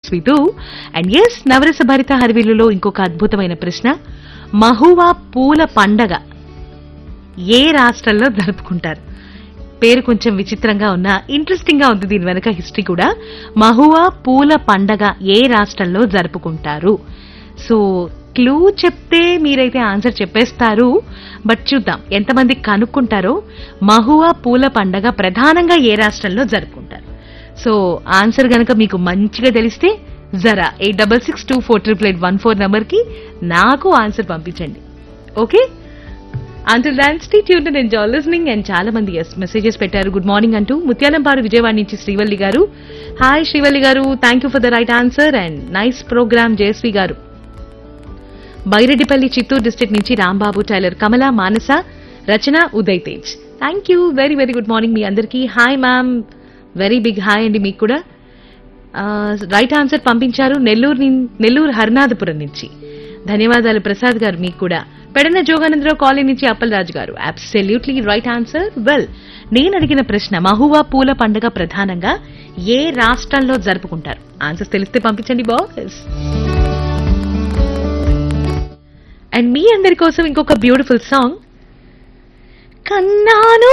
Vidhu and yes నవరస భరిత హరివిల్లులో ఇంకొక అద్భుతమైన ప్రశ్న మహువా పూల పండగ ఏ రాష్ట్రంలో జరుపుకుంటారు పేరు కొంచెం విచిత్రంగా ఉన్నా ఇంట్రెస్టింగ్ గా ఉంది దీని వెనక హిస్టరీ కూడా మహువా పూల పండగ ఏ రాష్ట్రంలో జరుపుకుంటారు సో క్లూ చెప్తే మీరైతే ఆన్సర్ చెప్పేస్తారు బట్ చూద్దాం ఎంతమంది కనుక్కుంటారో మహువా పూల పండగ ప్రధానంగా ఏ రాష్ట్రంలో జరుపుకుంటారు సో ఆన్సర్ గనక మీకు మంచిగా తెలిస్తే జరా eight double six two four triple eight one four కి నాకు ఆన్సర్ పంపించండి okay until then stay tuned and enjoy listening and చాలా మంది ఎస్ మెసేజెస్ పెట్టారు గుడ్ మార్నింగ్ అంటూ ముత్యాలంపాడు విజయవాడ నుంచి Srivalli garu hi Srivalli garu thank you for the right answer and nice programme Jayashree garu Byreddipalli Chittoor district నుంచి Rambabu tailor Kamala Manasa Rachana Uday Tej thank you very very good morning మీ అందరికీ hi ma'am very big hi అండి మీకు కూడా రైట్ ఆన్సర్ పంపించారు నెల్లూరు నిన్- నెల్లూరు హరినాథపురం నుంచి ధన్యవాదాలు ప్రసాద్ గారు మీకు కూడా పెడన జోగానందరావు కాలనీ నుంచి అప్పలరాజు గారు అబ్సల్యూట్లీ రైట్ ఆన్సర్ వెల్ నేను అడిగిన ప్రశ్న మహువా పూల పండుగ ప్రధానంగా ఏ రాష్ట్రంలో జరుపుకుంటారు ఆన్సర్స్ తెలిస్తే పంపించండి బాస్ అండ్ మీ అందరి కోసం ఇంకొక బ్యూటిఫుల్ సాంగ్ కన్నాను